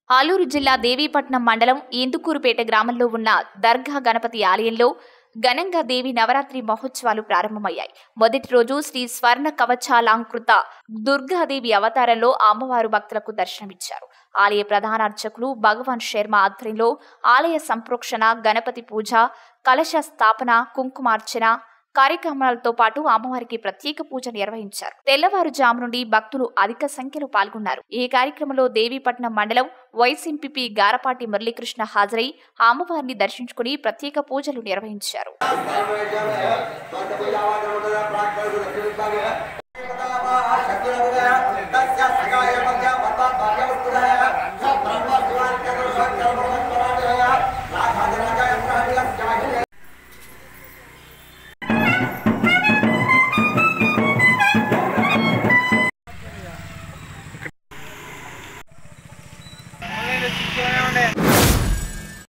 ఆలూరు జిల్లా దేవీపట్నం మండలం ఇందుకూరుపేట గ్రామంలో ఉన్న దర్గా గణపతి ఆలయంలో ఘనంగా దేవి నవరాత్రి మహోత్సవాలు ప్రారంభమయ్యాయి మొదటి రోజు శ్రీ స్వర్ణ కవచాలంకృత దుర్గాదేవి అవతారంలో అమ్మవారు భక్తులకు దర్శనమిచ్చారు ఆలయ ప్రధాన అర్చకులు భగవాన్ శర్మ ఆధ్వర్యంలో ఆలయ సంప్రోక్షణ గణపతి పూజ కలశ స్థాపన కుంకుమార్చన కార్యక్రమాలతో పాటు అమ్మవారికి ప్రత్యేక పూజ నిర్వహించారు తెల్లవారుజాము నుండి భక్తులు అధిక సంఖ్యలో పాల్గొన్నారు ఈ కార్యక్రమంలో దేవీపట్నం మండలం వైస్ ఎంపీపీ గారపాటి మురళీకృష్ణ హాజరై అమ్మవారిని దర్శించుకుని ప్రత్యేక పూజలు నిర్వహించారు తస్య సగాయ మధ్య